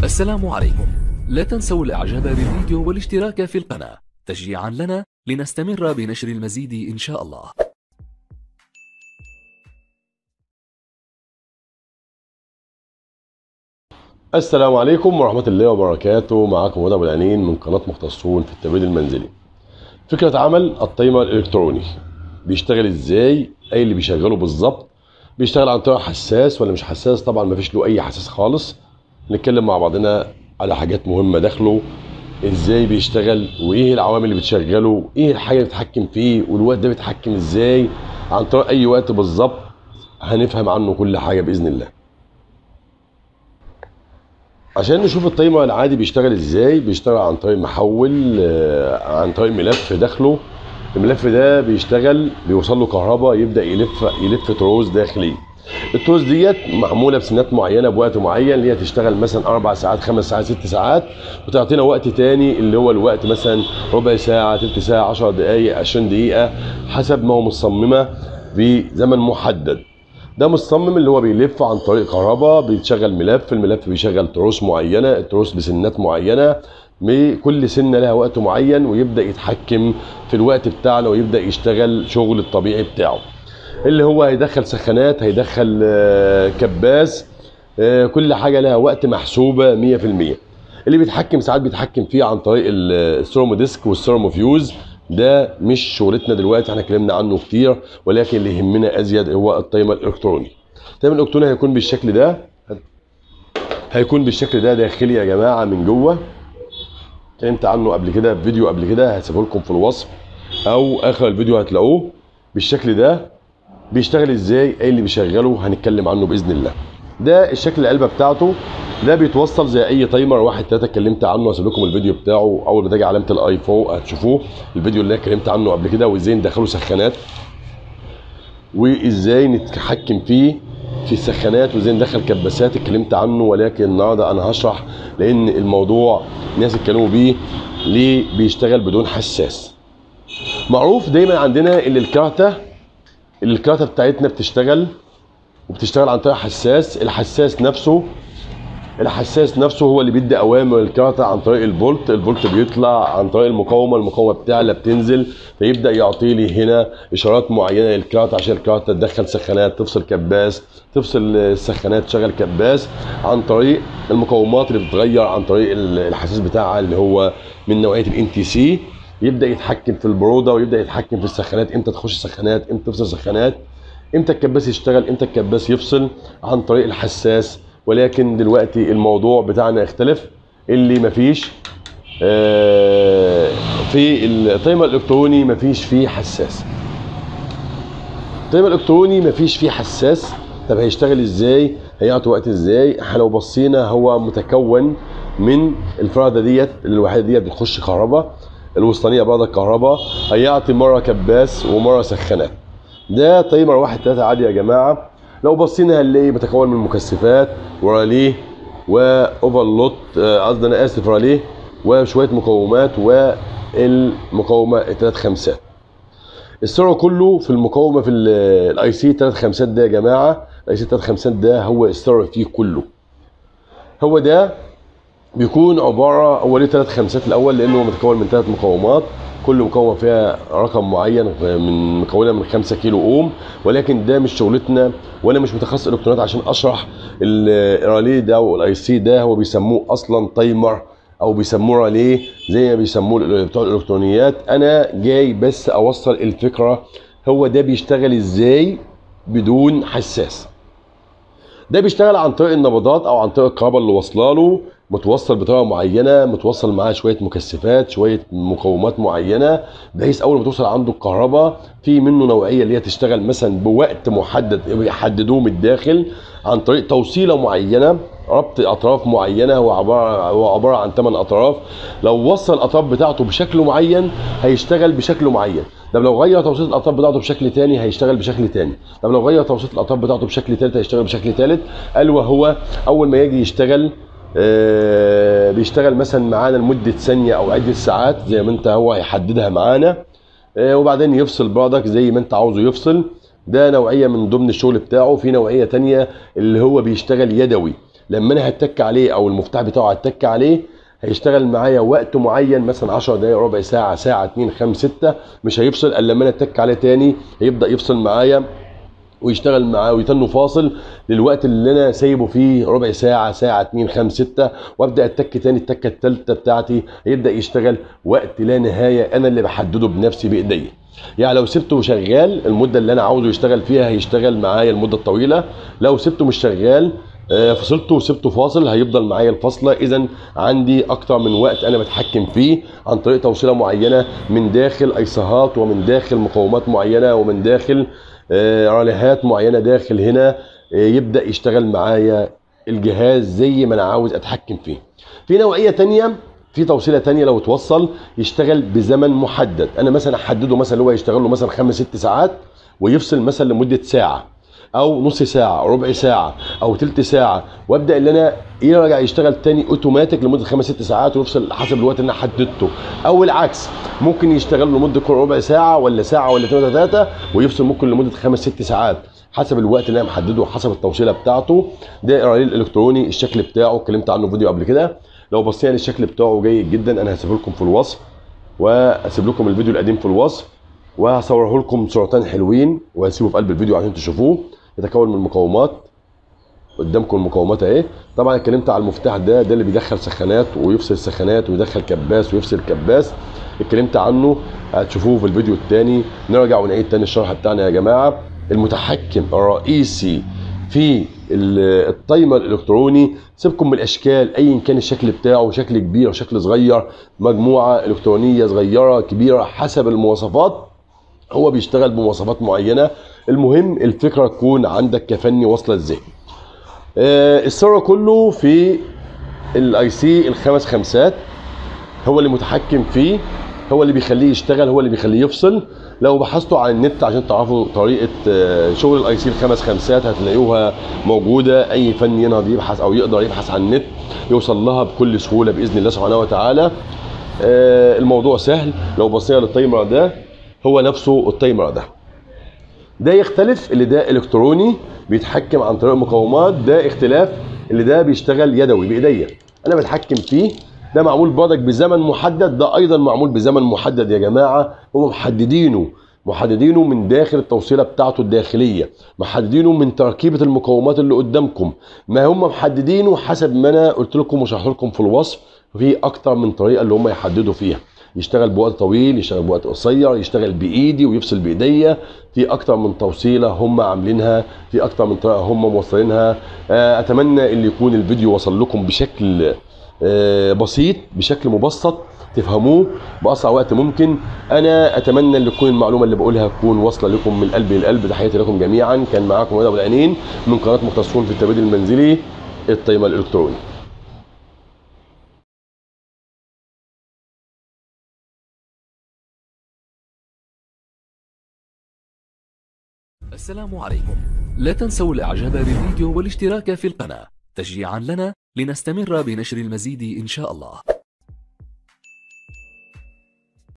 السلام عليكم لا تنسوا الاعجاب بالفيديو والاشتراك في القناة تشجيعا لنا لنستمر بنشر المزيد ان شاء الله السلام عليكم ورحمة الله وبركاته معكم هدى أبو العنين من قناة مختصون في التبريد المنزلي فكرة عمل التايمر الإلكتروني بيشتغل إزاي أي اللي بيشغله بالظبط بيشتغل عن طريق حساس ولا مش حساس طبعا مفيش له أي حساس خالص نتكلم مع بعضنا على حاجات مهمة داخله ازاي بيشتغل وايه العوامل اللي بتشغله ايه الحاجه اللي بتتحكم فيه والوقت ده بيتحكم ازاي عن طريق اي وقت بالظبط هنفهم عنه كل حاجه باذن الله عشان نشوف التايمر العادي بيشتغل ازاي بيشتغل عن طريق محول آه، عن طريق ملف داخله الملف ده بيشتغل بيوصل له كهرباء يبدا يلف يلف تروس داخلي التروس ديت معموله بسنات معينه بوقت معين اللي هي تشتغل مثلا اربع ساعات خمس ساعات ست ساعات وتعطينا وقت تاني اللي هو الوقت مثلا ربع ساعه تلت ساعه 10 دقائق 20 دقيقه حسب ما هو مصممه بزمن محدد ده مصمم اللي هو بيلف عن طريق كهرباء بيتشغل ملف الملف بيشغل تروس معينه التروس بسنات معينه كل سنه لها وقت معين ويبدا يتحكم في الوقت بتاعنا ويبدا يشتغل شغل الطبيعي بتاعه اللي هو هيدخل سخانات هيدخل آه، كباس آه، كل حاجه لها وقت محسوبه 100% اللي بيتحكم ساعات بيتحكم فيه عن طريق السترومو ديسك والسترومو فيوز ده مش شغلتنا دلوقتي احنا اتكلمنا عنه كتير ولكن اللي يهمنا ازيد هو التايمر الالكتروني التايمر الالكتروني هيكون بالشكل ده هيكون بالشكل ده داخلي يا جماعه من جوه اتكلمت عنه قبل كده في فيديو قبل كده هسيبه لكم في الوصف او اخر الفيديو هتلاقوه بالشكل ده بيشتغل ازاي ايه اللي بيشغله هنتكلم عنه باذن الله ده الشكل العلبه بتاعته ده بيتوصل زي اي تايمر واحد تلاته اتكلمت عنه هسيب لكم الفيديو بتاعه اول ما تيجي علامه الاي فوق هتشوفوه الفيديو اللي انا اتكلمت عنه قبل كده وازاي ندخله سخانات وازاي نتحكم فيه في السخانات وازاي ندخل كباسات اتكلمت عنه ولكن النهارده انا هشرح لان الموضوع الناس اتكلموا بيه ليه بيشتغل بدون حساس معروف دايما عندنا ان الكارتة الكارتة بتاعتنا بتشتغل وبتشتغل عن طريق حساس الحساس نفسه الحساس نفسه هو اللي بيدي اوامر الكارتة عن طريق الفولت الفولت بيطلع عن طريق المقاومه المقاومه بتعلى بتنزل فيبدا يعطي لي هنا اشارات معينه للكارتة عشان الكارتة تدخل سخانات تفصل كباس تفصل السخانات تشغل كباس عن طريق المقاومات اللي بتتغير عن طريق الحساس بتاعها اللي هو من نوعيه الان تي سي يبدا يتحكم في البروده ويبدا يتحكم في السخانات امتى تخش سخانات امتى تفصل سخانات امتى الكباس يشتغل امتى الكباس يفصل عن طريق الحساس ولكن دلوقتي الموضوع بتاعنا اختلف اللي مفيش آه، في التايمر الالكتروني مفيش فيه حساس التايمر الالكتروني مفيش فيه حساس طب هيشتغل ازاي هيعطي وقت ازاي احنا لو بصينا هو متكون من الفرده ديت الوحيده ديت بتخش كهرباء الوسطانيه برضه كهرباء هيعطي مره كباس ومره سخانات ده تايمر واحد ثلاثة عادي يا جماعه لو بصينا هنلاقي متكون من مكثفات وراليه واوفرلوت قصدي انا اسف راليه وشويه مقاومات والمقاومه الثلاث خمسات السعر كله في المقاومه في الاي سي 3 خمسات ده يا جماعه الاي سي 3 خمسات ده هو السعر فيه كله هو ده بيكون عباره هو ليه ثلاث خمسات الاول لانه متكون من ثلاث مقاومات كل مقاومه فيها رقم معين من مكونه من 5 كيلو اوم ولكن ده مش شغلتنا وانا مش متخصص الكترونيات عشان اشرح الراليه ده والاي سي ده هو بيسموه اصلا تايمر او بيسموه راليه زي ما بيسموه بتوع الالكترونيات انا جاي بس اوصل الفكره هو ده بيشتغل ازاي بدون حساس ده بيشتغل عن طريق النبضات او عن طريق الكهرباء اللي واصله له متوصل بطريقه معينه متوصل معاه شويه مكثفات شويه مقاومات معينه بحيث اول ما توصل عنده الكهرباء في منه نوعيه اللي هي تشتغل مثلا بوقت محدد يحددوه من الداخل عن طريق توصيله معينه ربط اطراف معينه هو عباره هو عباره عن 8 اطراف لو وصل الاطراف بتاعته بشكل معين هيشتغل بشكل معين طب لو غير توصيل الاطراف بتاعته بشكل تاني هيشتغل بشكل تاني طب لو غير توصيل الاطراف بتاعته بشكل تالت هيشتغل بشكل تالت قال وهو اول ما يجي يشتغل آه بيشتغل مثلا معانا لمده ثانيه او عده ساعات زي ما انت هو هيحددها معانا آه وبعدين يفصل برضك زي ما انت عاوزه يفصل ده نوعيه من ضمن الشغل بتاعه في نوعيه تانية اللي هو بيشتغل يدوي لما انا هتك عليه او المفتاح بتاعه هتك عليه هيشتغل معايا وقت معين مثلا 10 دقايق ربع ساعه ساعه 2 5 6 مش هيفصل الا لما انا اتك عليه تاني هيبدا يفصل معايا ويشتغل معاه ويتنه فاصل للوقت اللي انا سايبه فيه ربع ساعه ساعه 2 5 6 وابدا اتك تاني التكه الثالثه بتاعتي يبدا يشتغل وقت لا نهايه انا اللي بحدده بنفسي بايديا يعني لو سبته شغال المده اللي انا عاوزه يشتغل فيها هيشتغل معايا المده الطويله لو سبته مش شغال آه، فصلته وسبته فاصل هيفضل معايا الفاصله اذا عندي اكتر من وقت انا بتحكم فيه عن طريق توصيله معينه من داخل ايساهات ومن داخل مقاومات معينه ومن داخل آه، راليهات معينه داخل هنا آه، يبدا يشتغل معايا الجهاز زي ما انا عاوز اتحكم فيه في نوعيه تانية في توصيله تانية لو اتوصل يشتغل بزمن محدد انا مثلا احدده مثلا اللي هو يشتغل له مثلا خمس ست ساعات ويفصل مثلا لمده ساعه او نص ساعه ربع ساعه او تلت ساعه وابدا ان انا يرجع يشتغل تاني اوتوماتيك لمده خمس ست ساعات ويفصل حسب الوقت اللي انا حددته او العكس ممكن يشتغل لمده كل ربع ساعه ولا ساعه ولا اتنين ولا ثلاثه ويفصل ممكن لمده خمس ست ساعات حسب الوقت اللي انا محدده وحسب التوصيله بتاعته ده الرليل الالكتروني الشكل بتاعه اتكلمت عنه في فيديو قبل كده لو بصينا الشكل بتاعه جيد جدا انا هسيبه لكم في الوصف واسيب لكم الفيديو القديم في الوصف وهصوره لكم صورتين حلوين وهسيبه في قلب الفيديو عشان تشوفوه يتكون من مقاومات قدامكم المقاومات اهي طبعا اتكلمت على المفتاح ده ده اللي بيدخل سخانات ويفصل سخانات ويدخل كباس ويفصل كباس اتكلمت عنه هتشوفوه في الفيديو الثاني نرجع ونعيد تاني الشرح بتاعنا يا جماعه المتحكم الرئيسي في ال- التايمر الالكتروني سيبكم من الاشكال ايا كان الشكل بتاعه شكل كبير شكل صغير مجموعه الكترونيه صغيره كبيره حسب المواصفات هو بيشتغل بمواصفات معينه المهم الفكره تكون عندك كفني واصله ازاي آه، السر كله في الاي سي الخمس خمسات هو اللي متحكم فيه هو اللي بيخليه يشتغل هو اللي بيخليه يفصل لو بحثتوا على النت عشان تعرفوا طريقه آه، شغل الاي سي الخمس خمسات هتلاقوها موجوده اي فني ينهض يبحث او يقدر يبحث عن النت يوصل لها بكل سهوله باذن الله سبحانه وتعالى آه، الموضوع سهل لو بصينا للتايمر ده هو نفسه التايمر ده ده يختلف اللي ده الكتروني بيتحكم عن طريق مقاومات ده اختلاف اللي ده بيشتغل يدوي بايديا انا بتحكم فيه ده معمول برضك بزمن محدد ده ايضا معمول بزمن محدد يا جماعه هم محددينه محددينه من داخل التوصيله بتاعته الداخليه محددينه من تركيبه المقاومات اللي قدامكم ما هم محددينه حسب ما انا قلت لكم وشرحت لكم في الوصف في اكتر من طريقه اللي هم يحددوا فيها يشتغل بوقت طويل يشتغل بوقت قصير يشتغل بايدي ويفصل بايديا في اكتر من توصيله هم عاملينها في اكتر من طريقه هم موصلينها آه، اتمنى ان يكون الفيديو وصل لكم بشكل آه، بسيط بشكل مبسط تفهموه باسرع وقت ممكن انا اتمنى ان تكون المعلومه اللي بقولها تكون واصله لكم من القلب للقلب تحياتي لكم جميعا كان معاكم ولد ابو العينين من قناه مختصون في التبادل المنزلي التايمر الالكتروني السلام عليكم لا تنسوا الاعجاب بالفيديو والاشتراك في القناة تشجيعا لنا لنستمر بنشر المزيد ان شاء الله